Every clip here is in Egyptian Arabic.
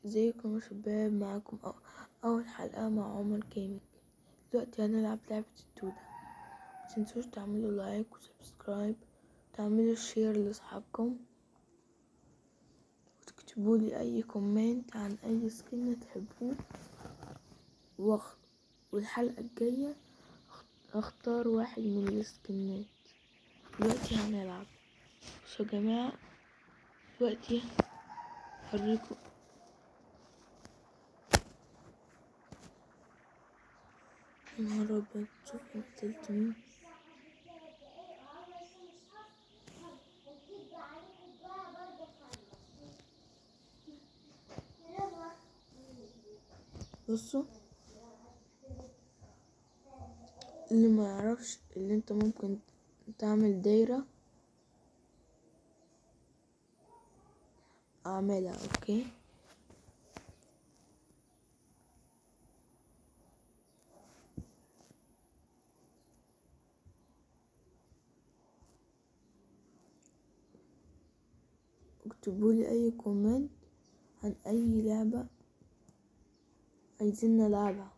ازيكم يا شباب معاكم أو اول حلقة مع عمر كامل دلوقتي هنلعب لعبة الدودة متنسوش تعملوا لايك وسبسكرايب تعملوا شير لاصحابكم وتكتبولي اي كومنت عن اي سكن تحبوه وخ... والحلقة الجاية هختار واحد من السكنات دلوقتي هنلعب بصوا يا جماعة دلوقتي هوريكم يا نهار ابيض شوفوا قتلت مين بصوا اللي ما يعرفش اللي انت ممكن تعمل دايرة اعملها اوكي اكتبولي اي كومنت عن اي لعبة عايزين نلعبها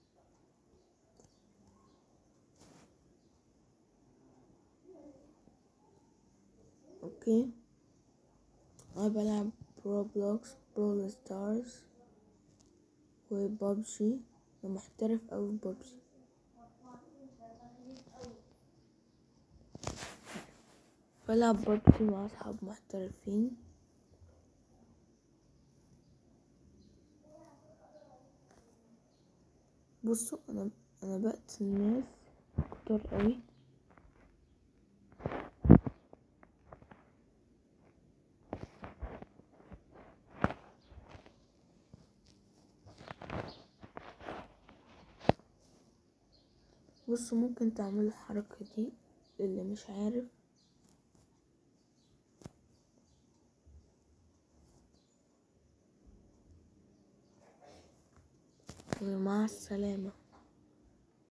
اوكي انا بلعب روبلوكس برول ستارز وبابجي انا محترف اوي في بابجي بلعب بابجي مع اصحاب محترفين بصوا انا انا بقتل الناس كتار قوي بصوا ممكن تعملوا الحركة دي اللي مش عارف ومع السلامة